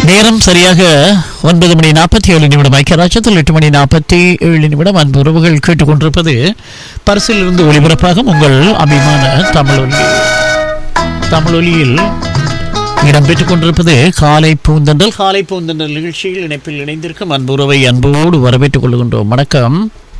நேரம் சரியாக ஒன்பது மணி நாற்பத்தி ஏழு நிமிடம் ஐக்கியராட்சத்தில் எட்டு மணி நாற்பத்தி ஏழு நிமிடம் அன்பு உறவுகள் கேட்டுக்கொண்டிருப்பது பரிசில் இருந்து ஒளிபரப்பாகும் உங்கள் அபிமான தமிழொலி தமிழொலியில் இடம்பெற்றுக் கொண்டிருப்பது காலை பூந்தண்டல் காலை பூந்தண்டல் நிகழ்ச்சியில் இணைப்பில் இணைந்திருக்கும் அன்பு உறவை அன்போடு வரவேற்றுக் கொள்கின்றோம் வணக்கம்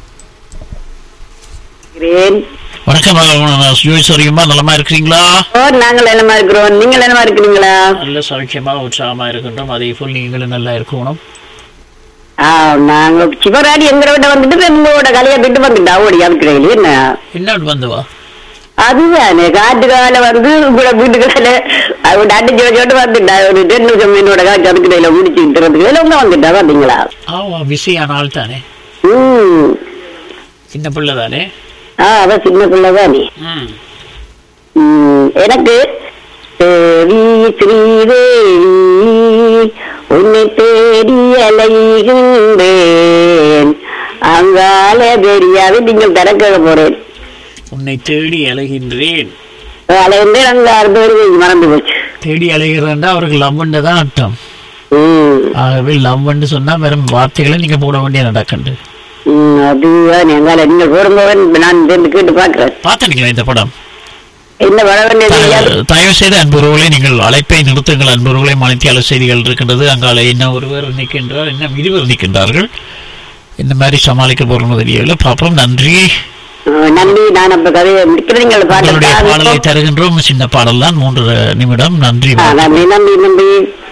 இருக்கிறேன் வணக்கம் யோசிமா நலமா இருக்கிறீங்களா ஓ நாங்கள் என்னமா இருக்கிறோம் நீங்கள் என்னமா இருக்கிறீங்களா நல்ல சௌக்கியமா உற்சாகமா இருக்கின்றோம் அதே போல் நீங்களும் நல்லா இருக்கணும் ஆ நாங்க சிவராணி எங்களை விட்ட வந்துட்டு இப்ப உங்களோட கலையை விட்டு வந்துட்டா ஓடி இருக்கிறீங்களே என்ன என்ன வந்துவா அதுதானே காட்டு கால வந்து உங்களோட வீட்டுக்கால அவங்க அடிச்சு வச்சோட்டு வந்துட்டா ஒரு ரெண்டு நிமிஷம் என்னோட காட்சி அதுக்கிடையில முடிச்சுட்டு இருந்துக்கு உங்க வந்துட்டா பாத்தீங்களா ஆமா பிஸியான ஆள் தானே ம் சின்ன பிள்ளை தானே ஆ அதான் சின்ன பிள்ளைதானே ம் ம், எனக்கு தேவி ஸ்ரீதேவி உன்னை தேடி அலைகின்றேன் அங்கால தெரியாது நீங்கள் திறக்க போறேன் உன்னை தேடி அலைகின்றேன் அலைந்து அங்காறு பேர் மறந்து போச்சு தேடி அலைகிறேன்டா அவருக்கு லவ்வுன்னு தான் அர்த்தம் ம், ஆகவே லவ்வுன்னு சொன்னா வெறும் வார்த்தைகளை நீங்க போட வேண்டிய நடக்கண்டு ம், அதுதான் எங்கால நீங்கள் போடும்போது நான் இருந்து கேட்டு பார்க்கிறேன் பார்த்துட்டீங்களா இந்த படம் என்ன வர வேண்டியது த- தயவு செய்து அன்புறவுகளை நீங்கள் அழைப்பை நிறுத்துங்கள் அன்புறவுகளை மணித்தியால செய்திகள் இருக்கின்றது அங்கால என்ன ஒருவர் நிற்கின்றார் என்ன இருவர் நிற்கின்றார்கள் இந்த மாதிரி சமாளிக்க போறோம் தெரியல பாப்போம் நன்றி நன்றி நான் அப்ப கதையை முடிக்கிறேன் நீங்கள் உங்களுடைய பாடலை பாட்டு தருகின்றோம் சின்ன பாடல் தான் மூன்று நிமிடம் நன்றி நன்றி நன்றி நன்றி